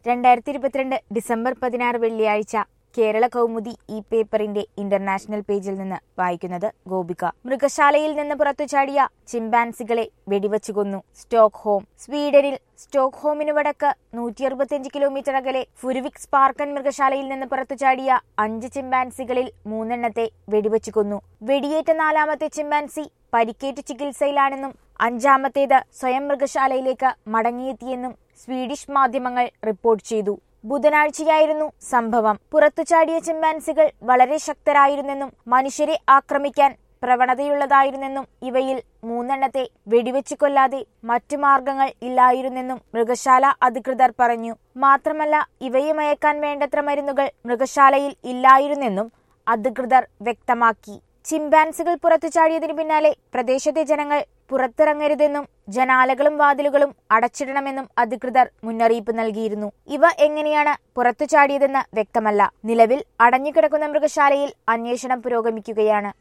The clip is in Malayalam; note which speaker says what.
Speaker 1: രണ്ടായിരത്തി ഇരുപത്തിരണ്ട് ഡിസംബർ പതിനാറ് വെള്ളിയാഴ്ച കേരള കൗമുദി ഈ പേപ്പറിന്റെ ഇന്റർനാഷണൽ പേജിൽ നിന്ന് വായിക്കുന്നത് ഗോപിക മൃഗശാലയിൽ നിന്ന് പുറത്തുചാടിയ ചിമ്പാൻസികളെ വെടിവച്ചു കൊന്നു സ്റ്റോക്ക്ഹോം സ്വീഡനിൽ സ്റ്റോക്ക്ഹോമിന് വടക്ക് നൂറ്റി അറുപത്തിയഞ്ച് കിലോമീറ്റർ അകലെ ഫുരുവിക് സ്പാർക്കൻ മൃഗശാലയിൽ നിന്ന് പുറത്തുചാടിയ അഞ്ച് ചിമ്പാൻസികളിൽ മൂന്നെണ്ണത്തെ വെടിവച്ചു കൊന്നു വെടിയേറ്റ നാലാമത്തെ ചിമ്പാൻസി പരിക്കേറ്റ് ചികിത്സയിലാണെന്നും അഞ്ചാമത്തേത് സ്വയം മൃഗശാലയിലേക്ക് മടങ്ങിയെത്തിയെന്നും സ്വീഡിഷ് മാധ്യമങ്ങൾ റിപ്പോർട്ട് ചെയ്തു ബുധനാഴ്ചയായിരുന്നു സംഭവം പുറത്തുചാടിയ ചിമ്പാൻസികൾ വളരെ ശക്തരായിരുന്നെന്നും മനുഷ്യരെ ആക്രമിക്കാൻ പ്രവണതയുള്ളതായിരുന്നെന്നും ഇവയിൽ മൂന്നെണ്ണത്തെ വെടിവെച്ചു കൊല്ലാതെ മറ്റു മാർഗങ്ങൾ ഇല്ലായിരുന്നെന്നും മൃഗശാല അധികൃതർ പറഞ്ഞു മാത്രമല്ല ഇവയെ മയക്കാൻ വേണ്ടത്ര മരുന്നുകൾ മൃഗശാലയിൽ ഇല്ലായിരുന്നെന്നും അധികൃതർ വ്യക്തമാക്കി ചിമ്പാൻസികൾ പുറത്തു ചാടിയതിനു പിന്നാലെ പ്രദേശത്തെ ജനങ്ങൾ പുറത്തിറങ്ങരുതെന്നും ജനാലകളും വാതിലുകളും അടച്ചിടണമെന്നും അധികൃതർ മുന്നറിയിപ്പ് നൽകിയിരുന്നു ഇവ എങ്ങനെയാണ് പുറത്തു ചാടിയതെന്ന് വ്യക്തമല്ല നിലവിൽ അടഞ്ഞുകിടക്കുന്ന മൃഗശാലയിൽ അന്വേഷണം പുരോഗമിക്കുകയാണ്